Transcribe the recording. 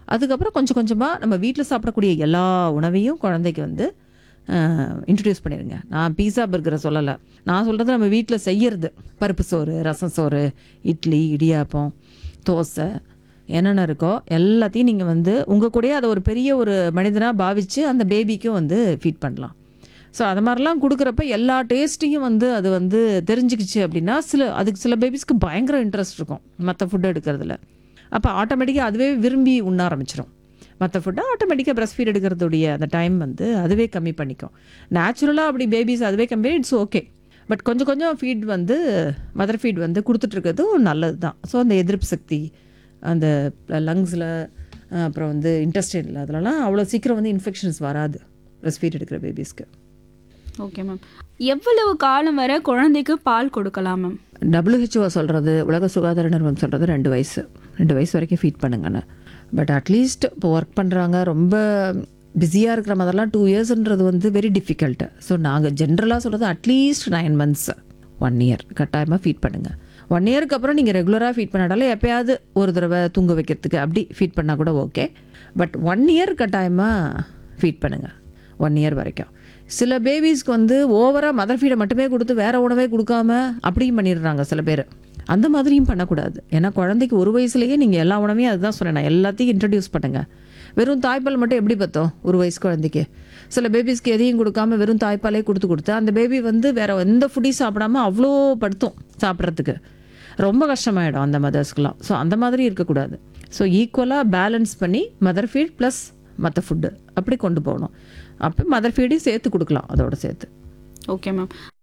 அதுக்கப்புறம் கொஞ்சம் கொஞ்சமாக நம்ம வீட்டில் சாப்பிடக்கூடிய எல்லா உணவையும் குழந்தைக்கு வந்து இன்ட்ரடியூஸ் பண்ணிடுங்க நான் பீஸா பர்கரை சொல்லலை நான் சொல்கிறது நம்ம வீட்டில் செய்யறது பருப்பு சோறு ரசம் சோறு இட்லி இடியாப்பம் தோசை என்னென்ன இருக்கோ எல்லாத்தையும் நீங்கள் வந்து உங்கள் கூடயே அதை ஒரு பெரிய ஒரு மனிதனாக பாவித்து அந்த பேபிக்கும் வந்து ஃபீட் பண்ணலாம் ஸோ அது மாதிரிலாம் கொடுக்குறப்ப எல்லா டேஸ்ட்டையும் வந்து அது வந்து தெரிஞ்சுக்கிச்சு அப்படின்னா சில அதுக்கு சில பேபிஸ்க்கு பயங்கர இன்ட்ரெஸ்ட் இருக்கும் மற்ற ஃபுட் எடுக்கிறதுல அப்போ ஆட்டோமேட்டிக்காக அதுவே விரும்பி உண்ண ஆரம்பிச்சிடும் மற்ற ஃபுட்டை ஆட்டோமேட்டிக்காக பிரஸ்ட் ஃபீட் எடுக்கிறதுடைய அந்த டைம் வந்து அதுவே கம்மி பண்ணிக்கும் நேச்சுரலாக அப்படி பேபிஸ் அதுவே கம்மி இட்ஸ் ஓகே பட் கொஞ்சம் கொஞ்சம் ஃபீட் வந்து மதர் ஃபீட் வந்து கொடுத்துட்ருக்கிறதும் நல்லது தான் ஸோ அந்த எதிர்ப்பு சக்தி அந்த லங்ஸில் அப்புறம் வந்து இன்டெஸ்டைனில் அதிலலாம் அவ்வளோ சீக்கிரம் வந்து இன்ஃபெக்ஷன்ஸ் வராது பிரஸ்ட் ஃபீட் எடுக்கிற பேபிஸ்க்கு ஓகே மேம் எவ்வளவு காலம் வரை குழந்தைக்கு பால் கொடுக்கலாம் மேம் WHO சொல்கிறது உலக சுகாதார நிறுவனம் சொல்கிறது ரெண்டு வயசு ரெண்டு வயசு வரைக்கும் ஃபீட் பண்ணுங்கன்னு பட் அட்லீஸ்ட் இப்போ ஒர்க் பண்ணுறாங்க ரொம்ப பிஸியாக இருக்கிற மாதிரிலாம் டூ இயர்ஸ்ன்றது வந்து வெரி டிஃபிகல்ட்டு ஸோ நாங்கள் ஜென்ரலாக சொல்கிறது at least nine months one year கட்டாயமாக ஃபீட் பண்ணுங்கள் ஒன் இயருக்கு அப்புறம் நீங்கள் ரெகுலராக ஃபீட் பண்ணாலும் எப்பயாவது ஒரு தடவை தூங்க வைக்கிறதுக்கு அப்படி ஃபீட் பண்ணால் கூட ஓகே பட் ஒன் இயர் கட்டாயமாக ஃபீட் பண்ணுங்கள் ஒன் இயர் வரைக்கும் சில பேபிஸ்க்கு வந்து ஓவராக மதர் ஃபீடை மட்டுமே கொடுத்து வேற உணவே கொடுக்காம அப்படியும் பண்ணிடுறாங்க சில பேர் அந்த மாதிரியும் பண்ணக்கூடாது ஏன்னா குழந்தைக்கு ஒரு வயசுலேயே நீங்கள் எல்லா உணவையும் அதுதான் சொன்னேன் நான் எல்லாத்தையும் இன்ட்ரடியூஸ் பண்ணுங்க வெறும் தாய்ப்பால் மட்டும் எப்படி பார்த்தோம் ஒரு வயசு குழந்தைக்கு சில பேபிஸ்க்கு எதையும் கொடுக்காம வெறும் தாய்ப்பாலே கொடுத்து கொடுத்து அந்த பேபி வந்து வேற எந்த ஃபுட்டையும் சாப்பிடாம அவ்வளோ படுத்தும் சாப்பிட்றதுக்கு ரொம்ப கஷ்டமாயிடும் அந்த மதர்ஸ்க்குலாம் ஸோ அந்த மாதிரி இருக்கக்கூடாது ஸோ ஈக்குவலாக பேலன்ஸ் பண்ணி மதர் ஃபீட் ப்ளஸ் மற்ற ஃபுட்டு அப்படி கொண்டு போகணும் அப்போ மதர் ஃபீடையும் சேர்த்து கொடுக்கலாம் அதோட சேர்த்து ஓகே மேம்